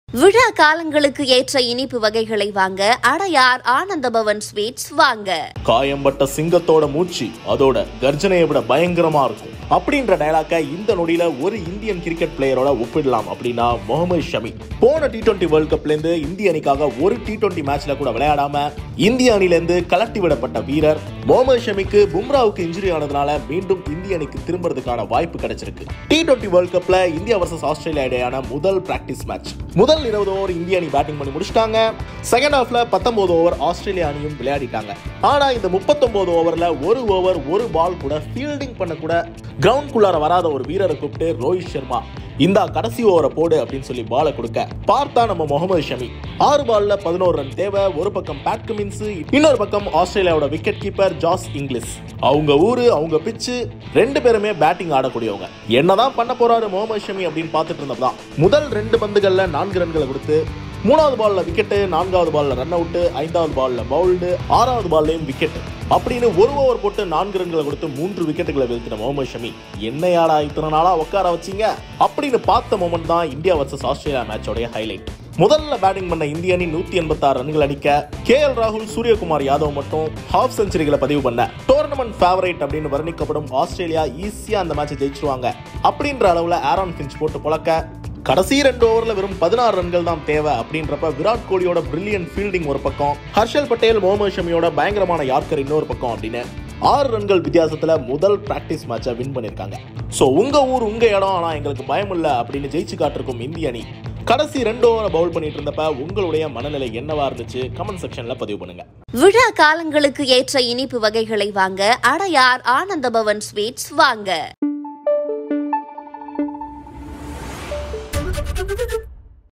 விழா காலங்களுக்கு ஏற்ற இனிப்பு வகைகளை வாங்க அடையார் ஆனந்த பவன் ஸ்வீட்ஸ் வாங்க காயம்பட்ட சிங்கத்தோட மூச்சு அதோட கர்ஜனையை விட பயங்கரமா இருக்கும் அப்படின்ற டயலாக்கை இந்த நொடியில ஒரு இந்தியன் கிரிக்கெட் பிளேயரோட ஒப்பிடலாம் அப்படின்னா முகமது ஷமி போன டி டுவெண்ட்டி வேர்ல்ட் கப்ல இருந்து இந்திய அணிக்காக ஒரு டி டுவெண்ட்டி மேட்ச்ல கூட விளையாடாம இந்திய அணில இருந்து கலட்டி விடப்பட்ட வீரர் முகமது ஷமிக்கு பும்ராவுக்கு இன்ஜுரி ஆனதுனால மீண்டும் இந்திய அணிக்கு திரும்புறதுக்கான வாய்ப்பு கிடைச்சிருக்கு டி டுவெண்ட்டி வேர்ல்ட் கப்ல இந்தியா வர்சஸ் ஆஸ்திரேலியா இடையான முதல் பிராக்டிஸ் மேட்ச் முதல் இருபது ஓவர் இந்திய அணி பேட்டிங் பண்ணி முடிச்சிட்டாங்க செகண்ட் ஹாஃப்ல பத்தொன்பது ஓவர் ஆஸ்திரேலியா அணியும் விளையாடிட்டாங்க ஆனா இந்த முப்பத்தொன்பது ஓவர்ல ஒரு ஓவர் ஒரு பால் கூட ஃபீல்டிங் பண்ண கூட கிரவுண்ட் குள்ளார வராத ஒரு வீரரை கூப்பிட்டு ரோஹித் சர்மா இந்தா கடைசி ஓவரை போடு அப்படின்னு சொல்லி பாலை கொடுக்க பார்த்தா நம்ம முகமது ஷமி ஆறு பால்ல பதினோரு ரன் தேவை ஒரு பக்கம் பேட் கமின்ஸ் இன்னொரு பக்கம் ஆஸ்திரேலியாவோட விக்கெட் கீப்பர் ஜாஸ் இங்கிலீஷ் அவங்க ஊரு அவங்க பிச்சு ரெண்டு பேருமே பேட்டிங் ஆடக்கூடியவங்க என்னதான் பண்ண போறாரு முகமது ஷமி அப்படின்னு பார்த்துட்டு இருந்தப்பதான் முதல் ரெண்டு பந்துகள்ல நான்கு ரன்களை கொடுத்து மூணாவது பால்ல விக்கெட்டு நான்காவது பால்ல ரன் அவுட் ஐந்தாவது பால்ல பவுல்டு ஆறாவது பால்லையும் விக்கெட் அப்படின்னு ஒரு ஓவர் போட்டு நான்கு ரன்களை கொடுத்து மூன்று விக்கெட்டுகளை வீழ்த்தின முகமது ஷமி என்னையாடா இத்தனை நாளா உட்கார வச்சீங்க அப்படின்னு பார்த்த மொமெண்ட் தான் இந்தியா வர்சஸ் ஆஸ்திரேலியா மேட்சோடைய ஹைலைட் முதல்ல பேட்டிங் பண்ண இந்திய அணி நூத்தி எண்பத்தாறு ரன்கள் அடிக்க கே எல் ராகுல் சூரியகுமார் யாதவ் மட்டும் ஹாஃப் செஞ்சுரிகளை பதிவு பண்ண டோர்னமெண்ட் ஃபேவரேட் அப்படின்னு வர்ணிக்கப்படும் ஆஸ்திரேலியா ஈஸியா அந்த மேட்சை ஜெயிச்சிருவாங்க அப்படின்ற அளவுல ஆரான் பிஞ்ச் போட்டு புழக்க கடைசி ரெண்டு ஓவர்ல வெறும் பதினாறு ரன்கள் தான் தேவை அப்படின்றப்ப விராட் கோலியோட பிரில்லியன் ஃபீல்டிங் ஒரு பக்கம் ஹர்ஷல் பட்டேல் முகமது ஷமியோட பயங்கரமான யார்க்கர் இன்னொரு பக்கம் அப்படின்னு ஆறு ரன்கள் வித்தியாசத்துல முதல் பிராக்டிஸ் மேட்சை வின் பண்ணிருக்காங்க சோ உங்க ஊர் உங்க இடம் ஆனா எங்களுக்கு பயம் இல்ல அப்படின்னு ஜெயிச்சு காட்டிருக்கும் இந்திய அணி கடைசி ரெண்டு ஓவரை பவுல் பண்ணிட்டு இருந்தப்ப உங்களுடைய மனநிலை என்னவா இருந்துச்சு கமெண்ட் செக்ஷன்ல பதிவு பண்ணுங்க விழா காலங்களுக்கு ஏற்ற இனிப்பு வகைகளை வாங்க அடையார் ஆனந்த பவன் ஸ்வீட்ஸ் வாங்க